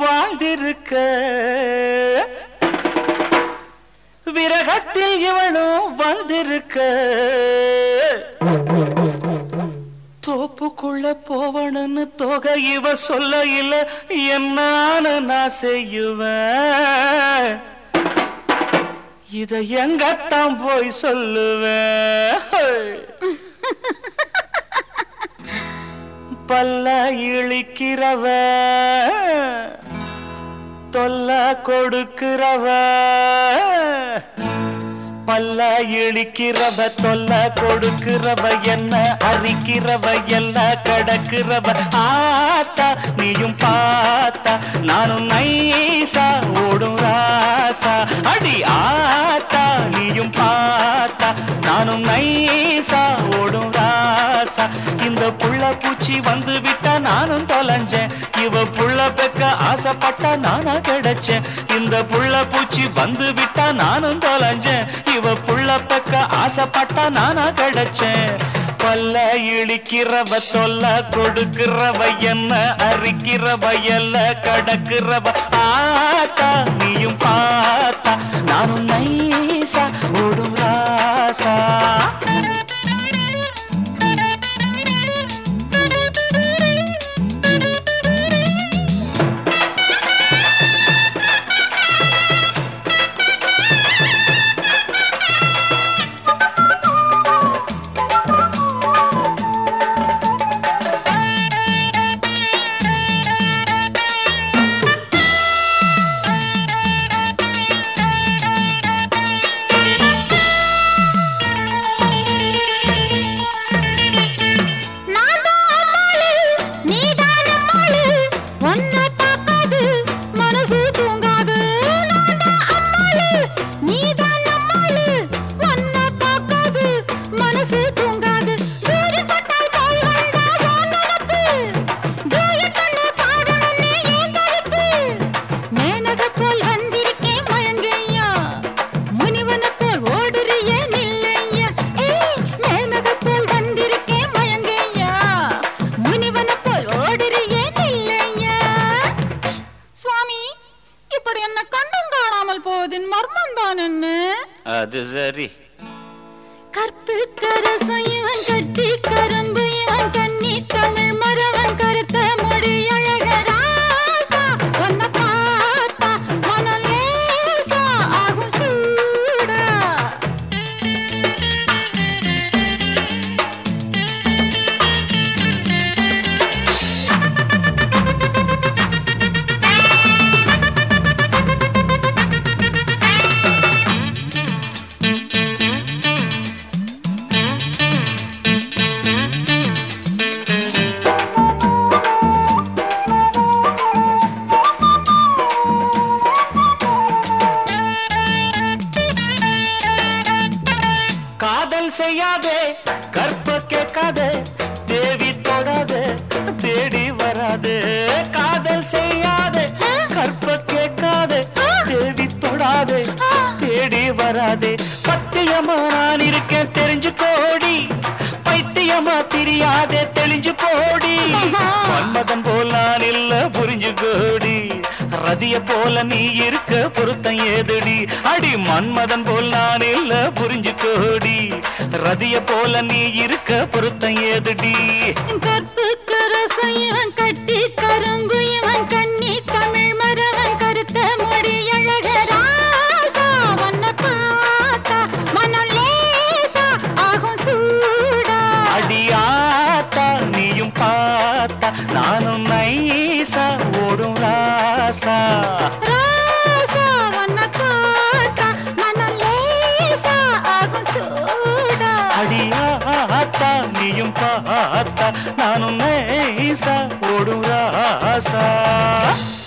வாழ்ந்திருக்க விரகத்தில் இவளும் வந்திருக்க தோப்புக்குள்ள போவணும்னு தொகை இவ சொல்ல இல்ல என்னான்னு நான் செய்யுவேன் இத எங்கத்தான் போய் சொல்லுவேன் பல்ல இழிக்கிறவ தொல்ல கொடுக்கிறவ பல்ல இழிக்கிறவ தொல்ல கொடுக்கிறவ என்ன அரிக்கிறவ எல்லாம் கடக்கிறவ ஆத்தா நீயும் பார்த்தா நானும் நைசா ஓடும் ராசா அடி ஆத்தா நீயும் பார்த்தா நானும் நைசா ஓடும் ராசா இந்த புள்ள பூச்சி வந்து விட்டா நானும் தொலைஞ்சேன் இவ புள்ள பெக்க ஆசைப்பட்டா நானா கிடைச்சேன் இந்த புள்ள பூச்சி வந்து விட்டா நானும் தொலைஞ்சேன் இவ புள்ள பெக்க ஆசைப்பட்டா நானா கிடைச்சேன் பல்ல இழிக்கிறவ தொல்ல கொடுக்கிறவ என்ன அரிக்கிறவ எல்ல கடக்கிறவ ஆத்தா நீயும் பார்த்தா நானும் நைசா ஓடும் ராசா நான் தான் அம்மாளு, நீதான் அம்மாளு. உன்னை பார்க்காது, மனசு தூங்காது. நான் தான் அம்மாளு, நீதான் அம்மாளு. உன்னை பார்க்காது, மனசு தூங்காது. தூரிப்பட்டால் போய் வந்தா உன் நினப்பு. டூயட் ஒண்ணு பாடணும்னு ஏன் தவிப்பு? மேனகை போல் வந்திருக்கேன் மயங்கையா முனிவனைப் போல் ஓடுறியே நில்லையா ஏய் மேனகை போல் வந்திருக்கேன் மயங்கையா முனிவனைப் போல் ஓடுறியே நில்லையா சுவாமி இப்படி என்ன கண்ணும் காணாமல் போவதின் மர்மம் தான் என்ன அது சரி கற்பு கரசம் இவன் கட்டி கரும்பு இவன் கண்ணி தமிழ் மரவன் கருத்த முடி அழக ராசா உன்னை பார்த்தா மனம் லேசா ஆகும் சூடா காதல் செய்யாதே கற்ப கேட்காதே தேவி தொடாதே தேடி வராதே காதல் செய்யாதே கற்ப கேட்காதே தேவி தொடாதே தேடி வராதே பத்தியமா நான் இருக்கேன் தெரிஞ்சு கோடி பைத்தியமா தெரியாதே தெளிஞ்சு போடி மன்மதன் போல் நான் இல்ல புரிஞ்சு கோடி ரதிய போல நீ இருக்க பொருத்தம் ஏதுடி அடி மன்மதன் போல் நான் இல்ல புரிஞ்சு கோடி ரதிய போல நீ இருக்க பொருத்தம் ஏதுடி கற்பு கரசம் இவன் கட்டி கரும்பு இவன் கண்ணி தமிழ் மரவன் கருத்த முடி அழக ராசா உன்னை பார்த்தா மனம் லேசா ஆகும் சூடா அடியாத்தா நீயும் பார்த்தா நானும் நைசா ஓடும் ராசா ராசா உன்னை பார்த்தா மனம் லேசா ஆகும் சூடா அடியாத்தா நீயும் பார்த்தா நானும் நைசா ஓடும் ராசா